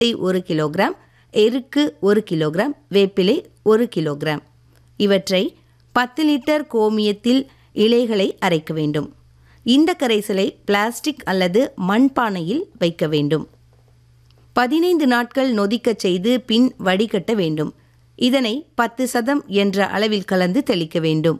ஒரு கிலோகிராம் எருக்கு ஒரு கிலோகிராம் வேப்பிலை ஒரு கிலோகிராம் இவற்றை பத்து லிட்டர் கோமியத்தில் இலைகளை அரைக்க வேண்டும் இந்த கரைசலை பிளாஸ்டிக் அல்லது மண்பானையில் வைக்க வேண்டும் பதினைந்து நாட்கள் நொதிக்கச் செய்து பின் வடிகட்ட வேண்டும் இதனை பத்து சதம் என்ற அளவில் கலந்து தெளிக்க வேண்டும்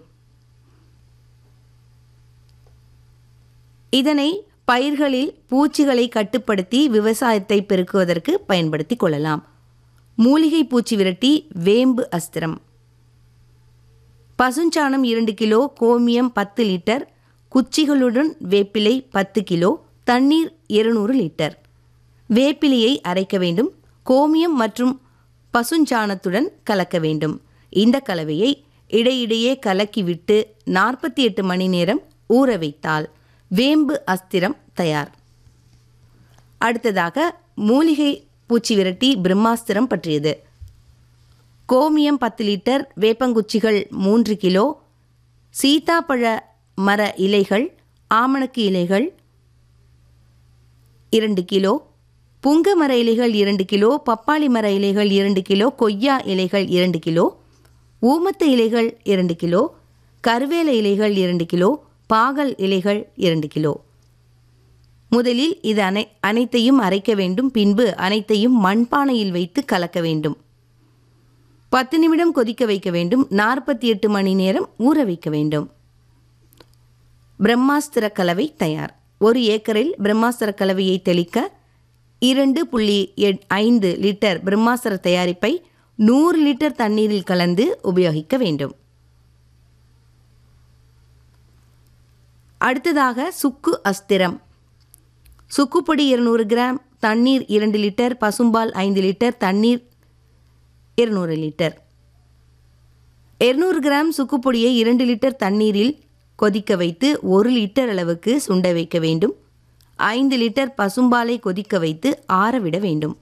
இதனை பயிர்களில் பூச்சிகளை கட்டுப்படுத்தி விவசாயத்தை பெருக்குவதற்கு பயன்படுத்திக் கொள்ளலாம் மூலிகை பூச்சி விரட்டி வேம்பு அஸ்திரம் பசுஞ்சாணம் இரண்டு கிலோ கோமியம் பத்து லிட்டர் குச்சிகளுடன் வேப்பிலை பத்து கிலோ தண்ணீர் இருநூறு லிட்டர் வேப்பிலையை அரைக்க வேண்டும் கோமியம் மற்றும் பசுஞ்சாணத்துடன் கலக்க வேண்டும் இந்த கலவையை இடையிடையே கலக்கிவிட்டு நாற்பத்தி எட்டு மணி நேரம் ஊற வைத்தால் வேம்பு அஸ்திரம் தயார் அடுத்ததாக மூலிகை பூச்சி விரட்டி பிரம்மாஸ்திரம் பற்றியது கோமியம் பத்து லிட்டர் வேப்பங்குச்சிகள் மூன்று கிலோ சீதாப்பழ மர இலைகள் ஆமணக்கு இலைகள் இரண்டு கிலோ புங்க மர இலைகள் இரண்டு கிலோ பப்பாளி மர இலைகள் இரண்டு கிலோ கொய்யா இலைகள் இரண்டு கிலோ ஊமத்த இலைகள் இரண்டு கிலோ கருவேல இலைகள் இரண்டு கிலோ பாகல் இலைகள் இரண்டு கிலோ முதலில் இது அனை அனைத்தையும் அரைக்க வேண்டும் பின்பு அனைத்தையும் மண்பானையில் வைத்து கலக்க வேண்டும் பத்து நிமிடம் கொதிக்க வைக்க வேண்டும் நாற்பத்தி எட்டு மணி நேரம் ஊற வைக்க வேண்டும் பிரம்மாஸ்திர கலவை தயார் ஒரு ஏக்கரில் பிரம்மாஸ்திர கலவையை தெளிக்க இரண்டு புள்ளி எட் ஐந்து லிட்டர் பிரம்மாஸ்திர தயாரிப்பை நூறு லிட்டர் தண்ணீரில் கலந்து உபயோகிக்க வேண்டும் அடுத்ததாக சுக்கு அஸ்திரம் சுக்குப்பொடி இருநூறு கிராம் தண்ணீர் இரண்டு லிட்டர் பசும்பால் ஐந்து லிட்டர் தண்ணீர் இருநூறு லிட்டர் இருநூறு கிராம் சுக்குப்பொடியை இரண்டு லிட்டர் தண்ணீரில் கொதிக்க வைத்து ஒரு லிட்டர் அளவுக்கு சுண்ட வைக்க வேண்டும் ஐந்து லிட்டர் பசும்பாலை கொதிக்க வைத்து ஆறவிட வேண்டும்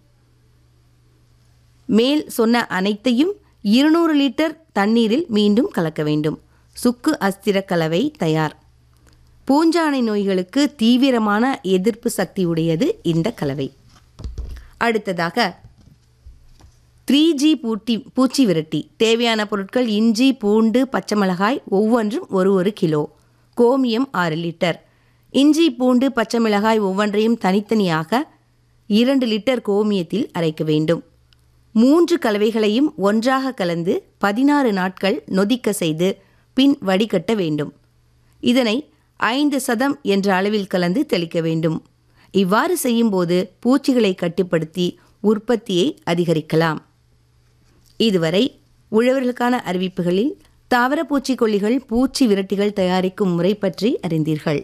மேல் சொன்ன அனைத்தையும் இருநூறு லிட்டர் தண்ணீரில் மீண்டும் கலக்க வேண்டும் சுக்கு அஸ்திர கலவை தயார் பூஞ்சானை நோய்களுக்கு தீவிரமான எதிர்ப்பு சக்தி உடையது இந்த கலவை அடுத்ததாக த்ரீ ஜி பூட்டி பூச்சி விரட்டி தேவையான பொருட்கள் இஞ்சி பூண்டு பச்சை மிளகாய் ஒவ்வொன்றும் ஒரு ஒரு கிலோ கோமியம் ஆறு லிட்டர் இஞ்சி பூண்டு பச்சை மிளகாய் ஒவ்வொன்றையும் தனித்தனியாக இரண்டு லிட்டர் கோமியத்தில் அரைக்க வேண்டும் மூன்று கலவைகளையும் ஒன்றாக கலந்து பதினாறு நாட்கள் நொதிக்க செய்து பின் வடிகட்ட வேண்டும் இதனை ஐந்து சதம் என்ற அளவில் கலந்து தெளிக்க வேண்டும் இவ்வாறு செய்யும்போது பூச்சிகளை கட்டுப்படுத்தி உற்பத்தியை அதிகரிக்கலாம் இதுவரை உழவர்களுக்கான அறிவிப்புகளில் தாவர பூச்சிக்கொல்லிகள் பூச்சி விரட்டிகள் தயாரிக்கும் முறை பற்றி அறிந்தீர்கள்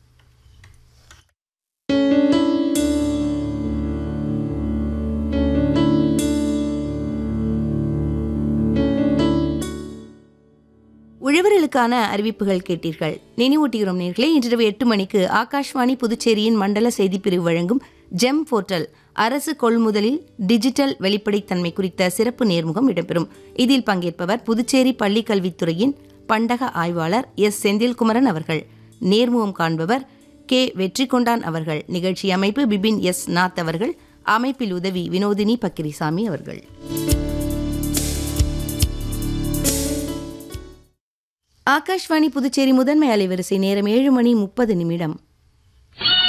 உழவர்களுக்கான அறிவிப்புகள் கேட்டீர்கள் நினைவூட்டுகிறோம் நேர்களே இன்றிரவு எட்டு மணிக்கு ஆகாஷ்வாணி புதுச்சேரியின் மண்டல செய்திப்பிரிவு வழங்கும் ஜெம் போர்ட்டல் அரசு கொள்முதலில் டிஜிட்டல் வெளிப்படைத்தன்மை குறித்த சிறப்பு நேர்முகம் இடம்பெறும் இதில் பங்கேற்பவர் புதுச்சேரி பள்ளிக் கல்வித்துறையின் பண்டக ஆய்வாளர் எஸ் செந்தில்குமரன் அவர்கள் நேர்முகம் காண்பவர் கே வெற்றிகொண்டான் அவர்கள் நிகழ்ச்சி அமைப்பு பிபின் எஸ் நாத் அவர்கள் அமைப்பில் உதவி வினோதினி பக்கிரிசாமி அவர்கள் ஆகாஷ்வாணி புதுச்சேரி முதன்மை அலைவரிசை நேரம் ஏழு மணி முப்பது நிமிடம்